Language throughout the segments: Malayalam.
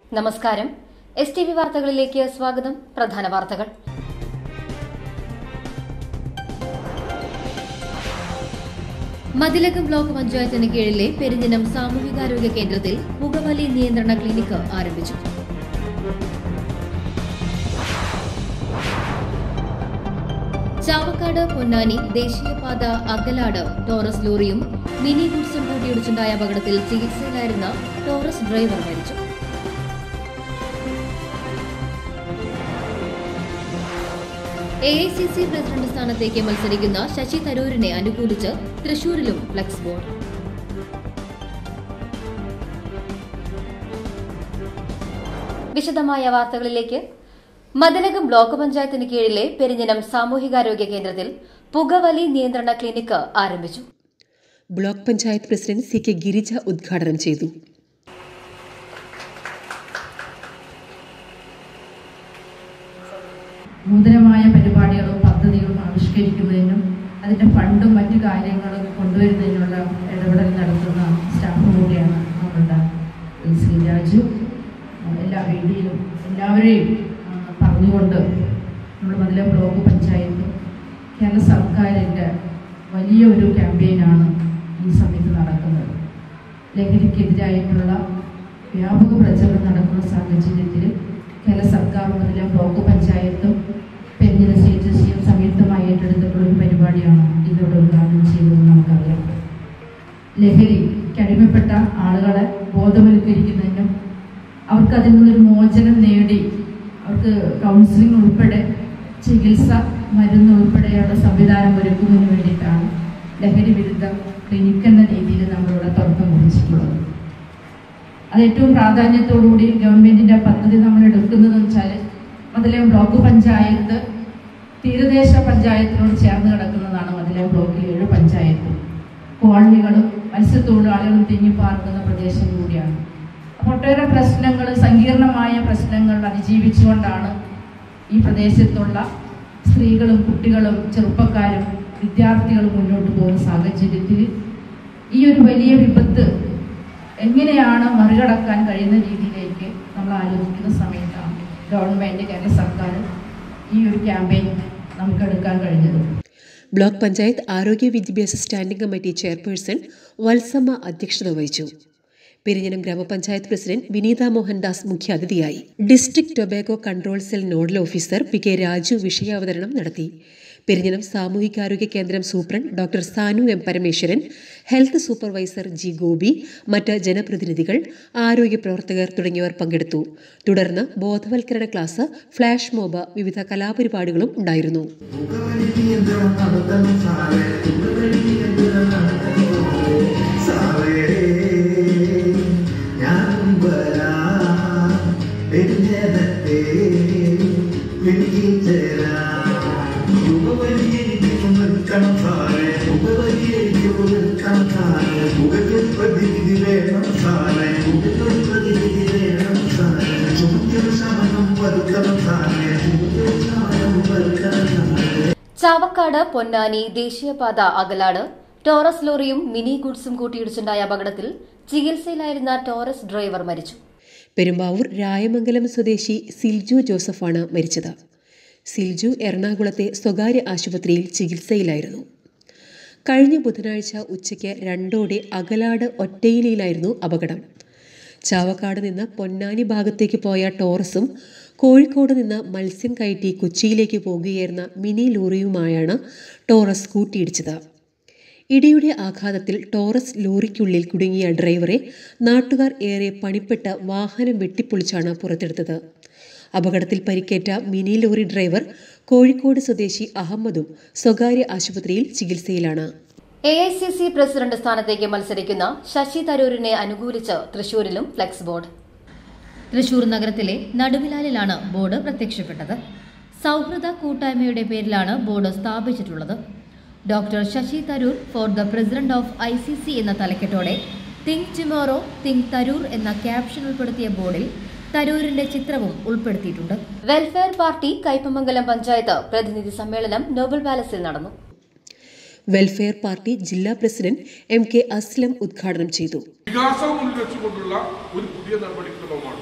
നമസ്കാരം എസ് ടി വി വാർത്തകളിലേക്ക് സ്വാഗതം പ്രധാന വാർത്തകൾ മതിലകം ബ്ലോക്ക് പഞ്ചായത്തിന് കീഴിലെ പെരിഞ്ഞനം സാമൂഹികാരോഗ്യ കേന്ദ്രത്തിൽ പുകവലി നിയന്ത്രണ ക്ലിനിക്ക് ആരംഭിച്ചു ചാവക്കാട് പൊന്നാനി ദേശീയപാത അകലാട് ടോറസ് ലോറിയും മിനി ഗുഡ്സും കൂട്ടിയിടിച്ചുണ്ടായ അപകടത്തിൽ ചികിത്സയിലായിരുന്ന ടോറസ് ഡ്രൈവർ മരിച്ചു A I C C president സ്ഥാനത്തേക്ക് മത്സരിക്കുന്ന ശശി തരൂരിനെ അനുകൂലിച്ച് തൃശൂരിലും ഫ്ലക്സ് ബോർഡ് വിശദമായ വാർത്തകളിലേക്ക് മതിലകം ബ്ലോക്ക് പഞ്ചായത്തിന് കീഴിലെ പെരിഞ്ഞനം സാമൂഹികാരോഗ്യ കേന്ദ്രത്തിൽ പുകവലി നിയന്ത്രണ ക്ലിനിക്ക് ആരംഭിച്ചു block panchayat president C K Girija ഉദ്ഘാടനം ചെയ്തു നൂതനമായ പരിപാടികളും പദ്ധതികളും ആവിഷ്കരിക്കുന്നതിനും അതിൻ്റെ ഫണ്ടും മറ്റു കാര്യങ്ങളും കൊണ്ടുവരുന്നതിനുള്ള ഇടപെടൽ നടത്തുന്ന സ്റ്റാഫ് കൂടിയാണ് നമ്മളുടെ ഈ ശ്രീ രാജു എല്ലാ വേദിയിലും എല്ലാവരെയും ആ, പറഞ്ഞുകൊണ്ട് നമ്മൾ മതിലെ ബ്ലോക്ക് പഞ്ചായത്തും കേരള സർക്കാരിൻ്റെ വലിയ ഒരു ക്യാമ്പയിനാണ് ഈ സമയത്ത് നടക്കുന്നത് ലഹരിക്കെതിരായിട്ടുള്ള വ്യാപക പ്രചരണം നടക്കുന്ന സാഹചര്യത്തിൽ കേരള സർക്കാർ മുതലെ ബ്ലോക്ക് പഞ്ചായത്തും പെരിഞ്ഞില സി എച്ച് സിയും സംയുക്തമായി ഏറ്റെടുത്തിട്ടുള്ള ഒരു പരിപാടിയാണ് ഇതിലൂടെ ഉദ്ഘാടനം ചെയ്തതെന്ന് നമുക്കറിയാം ലഹരിക്ക് അടിമപ്പെട്ട ആളുകളെ ബോധവൽക്കരിക്കുന്നതിനും അവർക്ക് അതിൽ നിന്നൊരു മോചനം നേടി അവർക്ക് കൗൺസിലിംഗ് ഉൾപ്പെടെ ചികിത്സ മരുന്ന് ഉൾപ്പെടെയുള്ള സംവിധാനം ഒരുക്കുന്നതിന് വേണ്ടിയിട്ടാണ് ലഹരി വിരുദ്ധ ക്ലിനിക് എന്ന രീതിയിൽ നമ്മളിവിടെ തുടക്കം കുറിച്ചിട്ടുള്ളത് അത് ഏറ്റവും പ്രാധാന്യത്തോടുകൂടി ഗവൺമെന്റിന്റെ പദ്ധതി നമ്മൾ എടുക്കുന്നതെന്ന് വെച്ചാൽ മതിലെ ബ്ലോക്ക് പഞ്ചായത്ത് തീരദേശ പഞ്ചായത്തിനോട് ചേർന്ന് കിടക്കുന്നതാണ് മതിലെ ബ്ലോക്കിൽ ഏഴ് പഞ്ചായത്തും കോളനികളും മത്സ്യത്തൊഴിലാളികളും തിങ്ങിപ്പാർക്കുന്ന പ്രദേശം കൂടിയാണ് അപ്പോൾ ഒട്ടേറെ പ്രശ്നങ്ങൾ സങ്കീർണമായ പ്രശ്നങ്ങൾ അതിജീവിച്ചുകൊണ്ടാണ് ഈ പ്രദേശത്തുള്ള സ്ത്രീകളും കുട്ടികളും ചെറുപ്പക്കാരും വിദ്യാർത്ഥികളും മുന്നോട്ട് പോകുന്ന സാഹചര്യത്തിൽ ഈ ഒരു വലിയ വിപത്ത് എങ്ങനെയാണ് മറികടക്കാൻ കഴിയുന്ന രീതിയിലേക്ക് നമ്മൾ ആലോചിക്കുന്ന സമയത്താണ് ഗവൺമെന്റ് കേരള സർക്കാർ ഈ ഒരു ക്യാമ്പയിൻ നമുക്ക് എടുക്കാൻ കഴിഞ്ഞത് ബ്ലോക്ക് പഞ്ചായത്ത് ആരോഗ്യ വിദ്യാഭ്യാസ സ്റ്റാൻഡിംഗ് കമ്മിറ്റി ചെയർപേഴ്സൺ വത്സമ്മ അധ്യക്ഷത വഹിച്ചു പെരിഞ്ഞനം ഗ്രാമപഞ്ചായത്ത് പ്രസിഡന്റ് വിനീത മോഹൻദാസ് മുഖ്യാതിഥിയായി district tobacco control cell nodal officer P K Raju വിഷയാവതരണം നടത്തി പെരിഞ്ഞനം സാമൂഹികാരോഗ്യ കേന്ദ്രം superintendent doctor Sanu M Parameswaran health supervisor G Gopi മറ്റ് ജനപ്രതിനിധികൾ ആരോഗ്യ പ്രവർത്തകർ തുടങ്ങിയവർ പങ്കെടുത്തു തുടർന്ന് ബോധവൽക്കരണ ക്ലാസ് ഫ്ലാഷ് മോബ് വിവിധ കലാപരിപാടികളും ഉണ്ടായിരുന്നു ചാവക്കാട് പൊന്നാനി ദേശീയപാത അകലാട് ടോറസ് ലോറിയും മിനി ഗുഡ്സും കൂട്ടിയിടിച്ചുണ്ടായ അപകടത്തിൽ ചികിത്സയിലായിരുന്ന ടോറസ് ഡ്രൈവർ മരിച്ചു പെരുമ്പാവൂർ രായമംഗലം സ്വദേശി സിൽജു ജോസഫാണ് മരിച്ചത് സിൽജു എറണാകുളത്തെ സ്വകാര്യ ആശുപത്രിയിൽ ചികിത്സയിലായിരുന്നു കഴിഞ്ഞ ബുധനാഴ്ച ഉച്ചയ്ക്ക് രണ്ടോടെ അകലാട് ഒറ്റയിലയിലായിരുന്നു അപകടം ചാവക്കാട് നിന്ന് പൊന്നാനി ഭാഗത്തേക്ക് പോയ ടോറസും കോഴിക്കോട് നിന്ന് മത്സ്യം കയറ്റി കൊച്ചിയിലേക്ക് പോകുകയായിരുന്ന മിനി ലോറിയുമായാണ് ടോറസ് കൂട്ടിയിടിച്ചത് ഇടിയുടെ ആഘാതത്തിൽ ടോറസ് ലോറിക്കുള്ളിൽ കുടുങ്ങിയ ഡ്രൈവറെ നാട്ടുകാർ ഏറെ പണിപ്പെട്ട് വാഹനം വെട്ടിപ്പൊളിച്ചാണ് പുറത്തെടുത്തത് അപകടത്തിൽ പരിക്കേറ്റ മിനി ലോറി ഡ്രൈവർ കോഴിക്കോട് സ്വദേശി അഹമ്മദും സ്വകാര്യ ആശുപത്രിയിൽ ചികിത്സയിലാണ് A I C C president സ്ഥാനത്തേക്ക് മത്സരിക്കുന്ന ശശി തരൂരിനെ അനുകൂലിച്ച് തൃശൂരിലും ഫ്ലക്സ് ബോർഡ് തൃശൂർ നഗരത്തിലെ നടുവിലാലിലാണ് ബോർഡ് പ്രത്യക്ഷപ്പെട്ടത് സൗഹൃദ കൂട്ടായ്മയുടെ പേരിലാണ് ബോർഡ് സ്ഥാപിച്ചിട്ടുള്ളത് doctor Shashi Tharoor for the president of I C C എന്ന തലക്കെട്ടോടെ തിങ്ക് ടുമോറോ തിങ്ക് തരൂർ എന്ന ക്യാപ്ഷൻ ഉൾപ്പെടുത്തിയ ബോർഡിൽ തരൂരിന്റെ ചിത്രവും ഉൾപ്പെടുത്തിയിട്ടുണ്ട് വെൽഫെയർ പാർട്ടി കയ്പമംഗലം പഞ്ചായത്ത് പ്രതിനിധി സമ്മേളനം നോബൽ പാലസിൽ നടന്നു വെൽഫെയർ പാർട്ടി ജില്ലാ പ്രസിഡന്റ് എം കെ അസ്ലം ഉദ്ഘാടനം ചെയ്തു വികാസം മുന്നിൽ വെച്ചുകൊണ്ടുള്ള ഒരു പുതിയ നടപടിക്രമമാണ്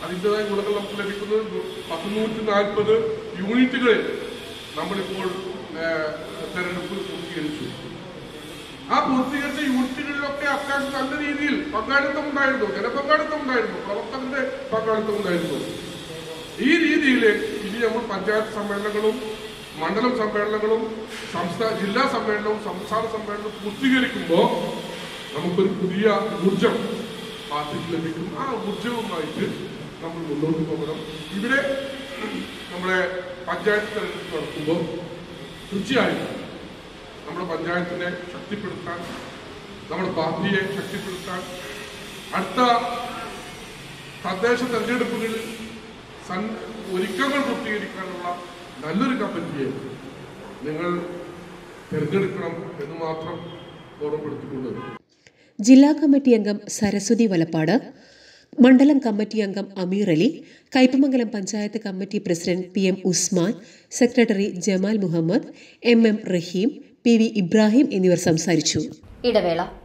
അതിൻ്റെതായ ഗുണങ്ങൾ നമുക്ക് ലഭിക്കുന്നത് പത്തുനൂറ്റി നാൽപ്പത് യൂണിറ്റുകളിൽ നമ്മളിപ്പോൾ ആ, തെരഞ്ഞെടുപ്പ് പൂർത്തീകരിച്ചു ആ പൂർത്തീകരിച്ച യൂണിറ്റുകളിലൊക്കെ അത്യാവശ്യം നല്ല രീതിയിൽ പങ്കാളിത്തം ഉണ്ടായിരുന്നു ജനപങ്കാളിത്തം ഉണ്ടായിരുന്നു പ്രവർത്തകരുടെ പങ്കാളിത്തം ഉണ്ടായിരുന്നു ഈ രീതിയിൽ ഇനി നമ്മൾ പഞ്ചായത്ത് സമ്മേളനങ്ങളും മണ്ഡലം സമ്മേളനങ്ങളും സംസ്ഥാന ജില്ലാ സമ്മേളനവും സംസ്ഥാന സമ്മേളനവും പൂർത്തീകരിക്കുമ്പോൾ നമുക്കൊരു പുതിയ ഊർജം പാർട്ടിക്ക് ലഭിക്കും ആ ഊർജവുമായിട്ട് നമ്മൾ മുന്നോട്ട് പോകണം ഇവിടെ നമ്മുടെ പഞ്ചായത്ത് തെരഞ്ഞെടുപ്പ് നടത്തുമ്പോൾ തീർച്ചയായും നമ്മുടെ പഞ്ചായത്തിനെ ശക്തിപ്പെടുത്താൻ നമ്മുടെ പാർട്ടിയെ ശക്തിപ്പെടുത്താൻ അടുത്ത തദ്ദേശ തെരഞ്ഞെടുപ്പുകളിൽ സൻ ഒരുക്കങ്ങൾ പൂർത്തീകരിക്കാനുള്ള നല്ലൊരു കമ്മിറ്റിയെ നിങ്ങൾ തിരഞ്ഞെടുക്കണം എന്ന് മാത്രം ഓർമ്മപ്പെടുത്തിക്കൊണ്ട് ജില്ലാ കമ്മിറ്റി അംഗം സരസ്വതി വലപ്പാട് മണ്ഡലം കമ്മിറ്റി അംഗം Ameer Ali Kaipamangalam panchayat committee president P M Usman secretary Jamal Muhammad M M Raheem P V Ibrahim എന്നിവർ സംസാരിച്ചു ഇടവേള